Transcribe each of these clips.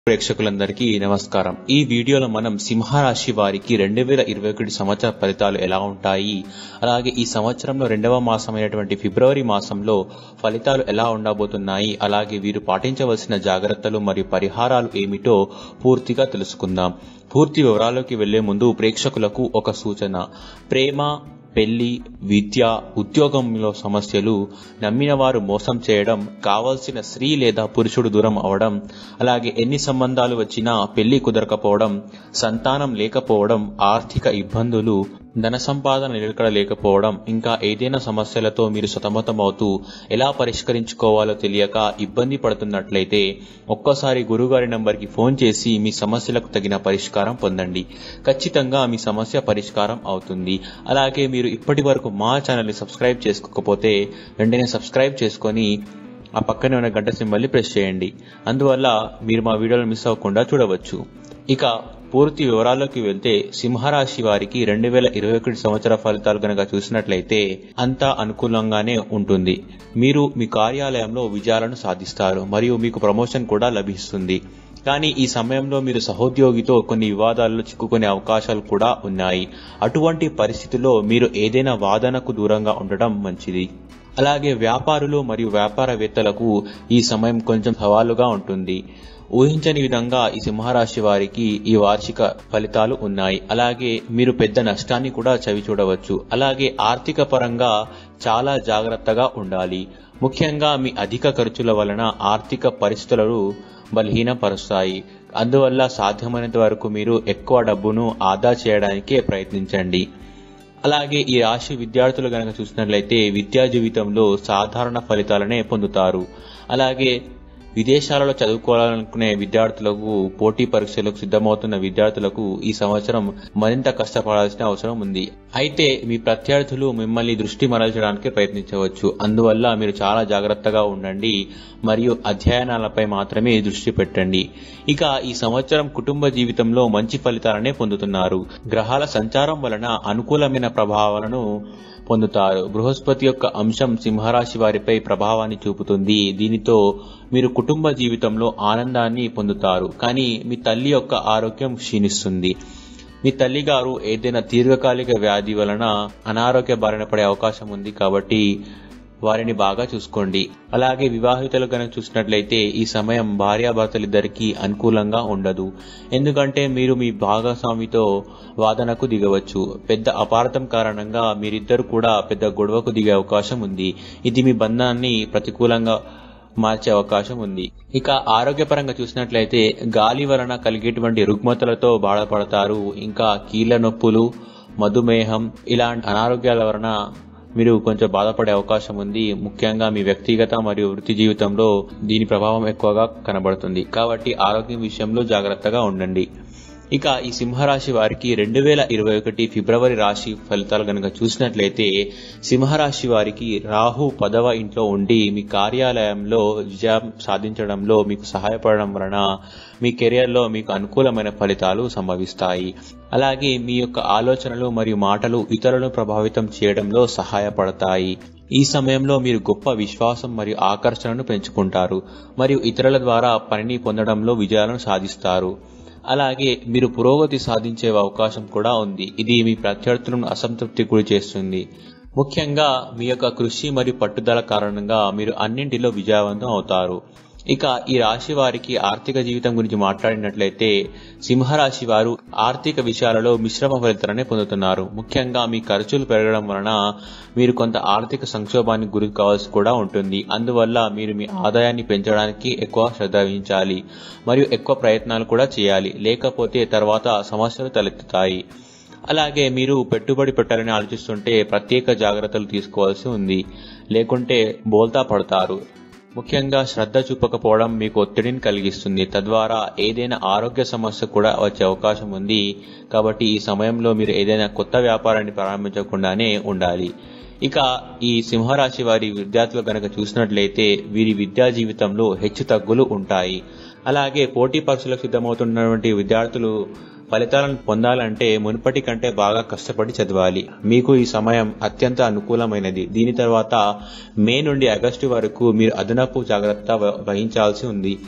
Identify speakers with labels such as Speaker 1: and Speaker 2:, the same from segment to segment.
Speaker 1: ప్రేక్షకులందరికీ నమస్కారం ఈ వీడియోలో మనం సింహరాశి వారికి రెండు వేల ఇరవై ఒకటి సంవత్సర ఫలితాలు ఎలా ఉంటాయి అలాగే ఈ సంవత్సరంలో రెండవ మాసమైనటువంటి ఫిబ్రవరి మాసంలో ఫలితాలు ఎలా ఉండబోతున్నాయి అలాగే వీరు పాటించవలసిన జాగ్రత్తలు మరియు పరిహారాలు ఏమిటో పూర్తిగా తెలుసుకుందాం పూర్తి వివరాల్లోకి వెళ్లే ముందు ప్రేక్షకులకు ఒక సూచన ప్రేమ పెళ్లి విద్య ఉద్యోగంలో సమస్యలు నమ్మిన వారు మోసం చేయడం కావాల్సిన స్త్రీ లేదా పురుషుడు దూరం అవడం అలాగే ఎన్ని సంబంధాలు వచ్చినా పెళ్లి కుదరకపోవడం సంతానం లేకపోవడం ఆర్థిక ఇబ్బందులు ధన సంపాదన నిలకడ లేకపోవడం ఇంకా ఏదైనా సమస్యలతో మీరు సతమతమవుతూ ఎలా పరిష్కరించుకోవాలో తెలియక ఇబ్బంది పడుతున్నట్లయితే ఒక్కసారి గురుగారి నంబర్కి ఫోన్ చేసి మీ సమస్యలకు తగిన పరిష్కారం పొందండి ఖచ్చితంగా మీ సమస్య పరిష్కారం అవుతుంది అలాగే మీరు ఇప్పటి వరకు మా ఛానల్ని సబ్స్క్రైబ్ చేసుకోకపోతే వెంటనే సబ్స్క్రైబ్ చేసుకొని ఆ పక్కనే ఉన్న గంట సింబల్ని ప్రెస్ చేయండి అందువల్ల మీరు మా వీడియోలు మిస్ అవ్వకుండా చూడవచ్చు ఇక పూర్తి వివరాల్లోకి వెళ్తే సింహరాశి వారికి రెండు వేల ఇరవై ఒకటి సంవత్సర ఫలితాలు గనక చూసినట్లయితే అంతా అనుకూలంగానే ఉంటుంది మీరు మీ కార్యాలయంలో విజయాలను సాధిస్తారు మరియు మీకు ప్రమోషన్ కూడా లభిస్తుంది కానీ ఈ సమయంలో మీరు సహోద్యోగితో కొన్ని వివాదాల్లో చిక్కుకునే అవకాశాలు కూడా ఉన్నాయి అటువంటి పరిస్థితుల్లో మీరు ఏదైనా వాదనకు దూరంగా ఉండడం మంచిది అలాగే వ్యాపారులు మరియు వ్యాపారవేత్తలకు ఈ సమయం కొంచెం సవాలుగా ఉంటుంది ఊహించని విధంగా ఈ సింహరాశి వారికి ఈ వార్షిక ఫలితాలు ఉన్నాయి అలాగే మీరు పెద్ద నష్టాన్ని కూడా చవి చూడవచ్చు అలాగే ఆర్థిక పరంగా చాలా జాగ్రత్తగా ఉండాలి ముఖ్యంగా మీ అధిక ఖర్చుల వలన ఆర్థిక పరిస్థితులను బలహీనపరుస్తాయి అందువల్ల సాధ్యమైనంత వరకు మీరు ఎక్కువ డబ్బును ఆదా చేయడానికే ప్రయత్నించండి అలాగే ఈ రాశి విద్యార్థులు గనక చూసినట్లయితే విద్యా జీవితంలో సాధారణ ఫలితాలనే పొందుతారు అలాగే విదేశాలలో చదువుకోవాలనుకునే విద్యార్థులకు పోటీ పరీక్షలకు సిద్ధమవుతున్న విద్యార్థులకు ఈ సంవత్సరం మరింత కష్టపడాల్సిన అవసరం ఉంది అయితే మీ ప్రత్యర్థులు మిమ్మల్ని దృష్టి మరల్చడానికి ప్రయత్నించవచ్చు అందువల్ల మీరు చాలా జాగ్రత్తగా ఉండండి మరియు అధ్యయనాలపై మాత్రమే దృష్టి పెట్టండి ఇక ఈ సంవత్సరం కుటుంబ జీవితంలో మంచి ఫలితాలనే పొందుతున్నారు గ్రహాల సంచారం వలన అనుకూలమైన ప్రభావాలను పొందుతారు బృహస్పతి యొక్క అంశం సింహరాశి వారిపై ప్రభావాన్ని చూపుతుంది దీనితో మీరు కుటుంబ జీవితంలో ఆనందాన్ని పొందుతారు కానీ మీ తల్లి యొక్క ఆరోగ్యం క్షీణిస్తుంది మీ తల్లి గారు ఏదైనా దీర్ఘకాలిక వ్యాధి వలన అనారోగ్య బారిన పడే అవకాశం ఉంది కాబట్టి వారిని బాగా చూసుకోండి అలాగే వివాహితులు కనుక చూసినట్లయితే ఈ సమయం భార్యాభర్తలిద్దరికీ అనుకూలంగా ఉండదు ఎందుకంటే మీరు మీ భాగస్వామితో వాదనకు దిగవచ్చు పెద్ద అపార్థం కారణంగా మీరిద్దరు కూడా పెద్ద గొడవకు దిగే అవకాశం ఉంది ఇది మీ బంధాన్ని ప్రతికూలంగా మార్చే అవకాశం ఉంది ఇక ఆరోగ్యపరంగా చూసినట్లయితే గాలి వలన కలిగేటువంటి రుగ్మతలతో బాధపడతారు ఇంకా కీళ్ల నొప్పులు మధుమేహం ఇలాంటి అనారోగ్యాల వలన మీరు కొంచెం బాధపడే అవకాశం ఉంది ముఖ్యంగా మీ వ్యక్తిగత మరియు వృత్తి జీవితంలో దీని ప్రభావం ఎక్కువగా కనబడుతుంది కాబట్టి ఆరోగ్యం విషయంలో జాగ్రత్తగా ఉండండి ఇక ఈ సింహరాశి వారికి రెండు వేల ఇరవై ఒకటి ఫిబ్రవరి రాశి ఫలితాలు కనుక చూసినట్లయితే సింహరాశి వారికి రాహు పదవ ఇంట్లో ఉండి మీ కార్యాలయంలో విజయం సాధించడంలో మీకు సహాయపడడం వలన మీ కెరియర్లో మీకు అనుకూలమైన ఫలితాలు సంభవిస్తాయి అలాగే మీ యొక్క ఆలోచనలు మరియు మాటలు ఇతరులను ప్రభావితం చేయడంలో సహాయపడతాయి ఈ సమయంలో మీరు గొప్ప విశ్వాసం మరియు ఆకర్షణను పెంచుకుంటారు మరియు ఇతరుల ద్వారా పనిని పొందడంలో విజయాలను సాధిస్తారు అలాగే మీరు పురోగతి సాధించే అవకాశం కూడా ఉంది ఇది మీ ప్రత్యర్థులను అసంతృప్తి గురి చేస్తుంది ముఖ్యంగా మీ యొక్క కృషి మరియు పట్టుదల కారణంగా మీరు అన్నింటిలో విజయవంతం అవుతారు ఇక ఈ రాశి వారికి ఆర్థిక జీవితం గురించి మాట్లాడినట్లయితే సింహరాశి వారు ఆర్థిక విషయాలలో మిశ్రమ ఫలితాలనే పొందుతున్నారు ముఖ్యంగా మీ ఖర్చులు పెరగడం వలన మీరు కొంత ఆర్థిక సంక్షోభానికి గురి కావాల్సి కూడా ఉంటుంది అందువల్ల మీరు మీ ఆదాయాన్ని పెంచడానికి ఎక్కువ శ్రద్ధ వహించాలి మరియు ఎక్కువ ప్రయత్నాలు కూడా చేయాలి లేకపోతే తర్వాత సమస్యలు తలెత్తుతాయి అలాగే మీరు పెట్టుబడి పెట్టాలని ఆలోచిస్తుంటే ప్రత్యేక జాగ్రత్తలు తీసుకోవాల్సి ఉంది లేకుంటే బోల్తా పడతారు ముఖ్యంగా శ్రద్ధ చూపకపోవడం మీకు ఒత్తిడిని కలిగిస్తుంది తద్వారా ఏదైనా ఆరోగ్య సమస్య కూడా వచ్చే అవకాశం ఉంది కాబట్టి ఈ సమయంలో మీరు ఏదైనా కొత్త వ్యాపారాన్ని ప్రారంభించకుండానే ఉండాలి ఇక ఈ సింహరాశి వారి విద్యార్థులు కనుక చూసినట్లయితే వీరి విద్యా జీవితంలో హెచ్చు తగ్గులు ఉంటాయి అలాగే పోటీ పరీక్షలకు సిద్ధమవుతున్నటువంటి విద్యార్థులు ఫలితాలను పొందాలంటే మునుపటి కంటే బాగా కష్టపడి చదవాలి మీకు ఈ సమయం అత్యంత అనుకూలమైనది దీని తర్వాత మే నుండి ఆగస్టు వరకు మీరు అదనపు జాగ్రత్త వ- వహించాల్సి ఉంది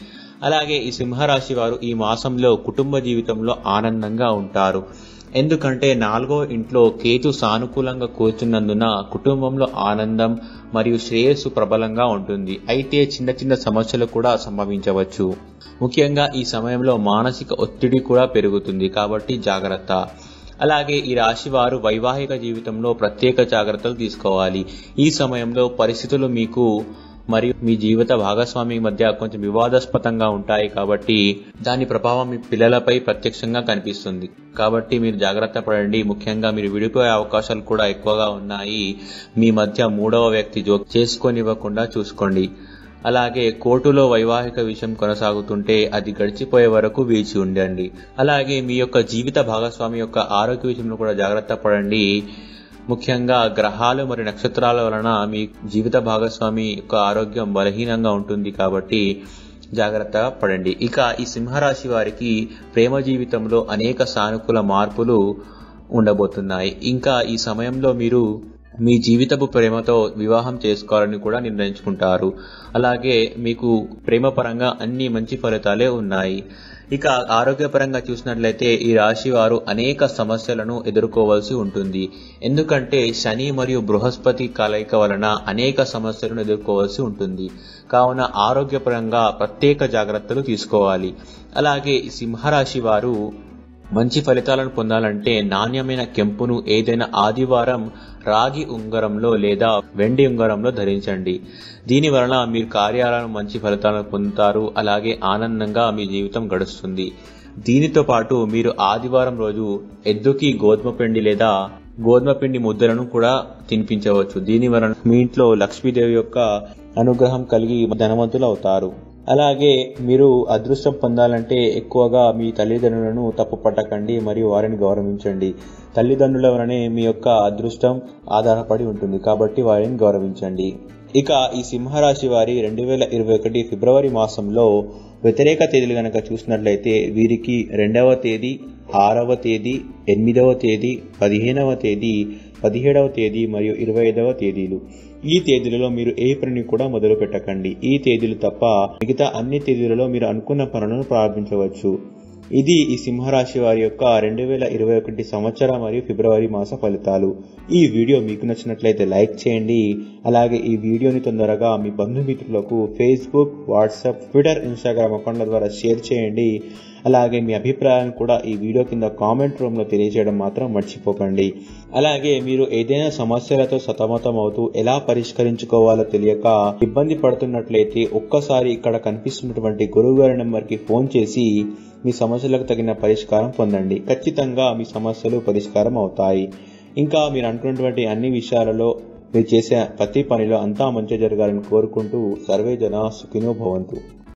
Speaker 1: అలాగే ఈ సింహరాశి వారు ఈ మాసంలో కుటుంబ జీవితంలో ఆనందంగా ఉంటారు ఎందుకంటే నాలుగో ఇంట్లో కేతు సానుకూలంగా కూర్చున్నందున కుటుంబంలో ఆనందం మరియు శ్రేయస్సు ప్రబలంగా ఉంటుంది అయితే చిన్న చిన్న సమస్యలు కూడా సంభవించవచ్చు ముఖ్యంగా ఈ సమయంలో మానసిక ఒత్తిడి కూడా పెరుగుతుంది కాబట్టి జాగ్రత్త అలాగే ఈ రాశి వారు వైవాహిక జీవితంలో ప్రత్యేక జాగ్రత్తలు తీసుకోవాలి ఈ సమయంలో పరిస్థితులు మీకు మరియు మీ జీవిత భాగస్వామి మధ్య కొంచెం వివాదాస్పదంగా ఉంటాయి కాబట్టి దాని ప్రభావం మీ పిల్లలపై ప్రత్యక్షంగా కనిపిస్తుంది కాబట్టి మీరు జాగ్రత్త పడండి ముఖ్యంగా మీరు విడిపోయే అవకాశాలు కూడా ఎక్కువగా ఉన్నాయి మీ మధ్య మూడవ వ్యక్తి జోక్ చేసుకొనివ్వకుండా చూసుకోండి అలాగే కోర్టులో వైవాహిక విషయం కొనసాగుతుంటే అది గడిచిపోయే వరకు వేచి ఉండండి అలాగే మీ యొక్క జీవిత భాగస్వామి యొక్క ఆరోగ్య విషయంలో కూడా జాగ్రత్త పడండి ముఖ్యంగా గ్రహాలు మరియు నక్షత్రాల వలన మీ జీవిత భాగస్వామి యొక్క ఆరోగ్యం బలహీనంగా ఉంటుంది కాబట్టి జాగ్రత్త పడండి ఇక ఈ సింహరాశి వారికి ప్రేమ జీవితంలో అనేక సానుకూల మార్పులు ఉండబోతున్నాయి ఇంకా ఈ సమయంలో మీరు మీ జీవితపు ప్రేమతో వివాహం చేసుకోవాలని కూడా నిర్ణయించుకుంటారు అలాగే మీకు ప్రేమపరంగా అన్ని మంచి ఫలితాలే ఉన్నాయి ఇక ఆరోగ్యపరంగా చూసినట్లయితే ఈ రాశి వారు అనేక సమస్యలను ఎదుర్కోవాల్సి ఉంటుంది ఎందుకంటే శని మరియు బృహస్పతి కలయిక వలన అనేక సమస్యలను ఎదుర్కోవాల్సి ఉంటుంది కావున ఆరోగ్యపరంగా ప్రత్యేక జాగ్రత్తలు తీసుకోవాలి అలాగే ఈ సింహరాశి వారు మంచి ఫలితాలను పొందాలంటే నాణ్యమైన కెంపును ఏదైనా ఆదివారం రాగి ఉంగరంలో లేదా వెండి ఉంగరంలో ధరించండి దీని వలన మీరు కార్యాలను మంచి ఫలితాలను పొందుతారు అలాగే ఆనందంగా మీ జీవితం గడుస్తుంది దీనితో పాటు మీరు ఆదివారం రోజు ఎద్దుకి గోధుమ పిండి లేదా గోధుమ పిండి ముద్దలను కూడా తినిపించవచ్చు దీని వలన మీ ఇంట్లో లక్ష్మీదేవి యొక్క అనుగ్రహం కలిగి ధనవంతులు అవుతారు అలాగే మీరు అదృష్టం పొందాలంటే ఎక్కువగా మీ తల్లిదండ్రులను తప్పు పట్టకండి మరియు వారిని గౌరవించండి తల్లిదండ్రుల వలనే మీ యొక్క అదృష్టం ఆధారపడి ఉంటుంది కాబట్టి వారిని గౌరవించండి ఇక ఈ సింహరాశి వారి రెండు వేల ఇరవై ఒకటి ఫిబ్రవరి మాసంలో వ్యతిరేక తేదీలు గనక చూసినట్లయితే వీరికి రెండవ తేదీ ఆరవ తేదీ ఎనిమిదవ తేదీ పదిహేనవ తేదీ పదిహేడవ తేదీ మరియు ఇరవై ఐదవ తేదీలు ఈ తేదీలలో మీరు ఏ పనిని కూడా మొదలు పెట్టకండి ఈ తేదీలు తప్ప మిగతా అన్ని తేదీలలో మీరు అనుకున్న పనులను ప్రారంభించవచ్చు ఇది ఈ సింహరాశి వారి యొక్క రెండు వేల ఇరవై ఒకటి సంవత్సర మరియు ఫిబ్రవరి మాస ఫలితాలు ఈ వీడియో మీకు నచ్చినట్లయితే లైక్ చేయండి అలాగే ఈ వీడియోని తొందరగా మీ బంధుమిత్రులకు ఫేస్బుక్ వాట్సాప్ ట్విట్టర్ ఇన్స్టాగ్రామ్ అకౌంట్ల ద్వారా షేర్ చేయండి అలాగే మీ అభిప్రాయాలను కూడా ఈ వీడియో కింద కామెంట్ రూమ్లో తెలియజేయడం మాత్రం మర్చిపోకండి అలాగే మీరు ఏదైనా సమస్యలతో సతమతం అవుతూ ఎలా పరిష్కరించుకోవాలో తెలియక ఇబ్బంది పడుతున్నట్లయితే ఒక్కసారి ఇక్కడ కనిపిస్తున్నటువంటి గురువు గారి నెంబర్కి ఫోన్ చేసి మీ సమస్యలకు తగిన పరిష్కారం పొందండి ఖచ్చితంగా మీ సమస్యలు పరిష్కారం అవుతాయి ఇంకా మీరు అనుకున్నటువంటి అన్ని విషయాలలో మీరు చేసే ప్రతి పనిలో అంతా మంచి జరగాలని కోరుకుంటూ సర్వే జన సుఖినో భవంతు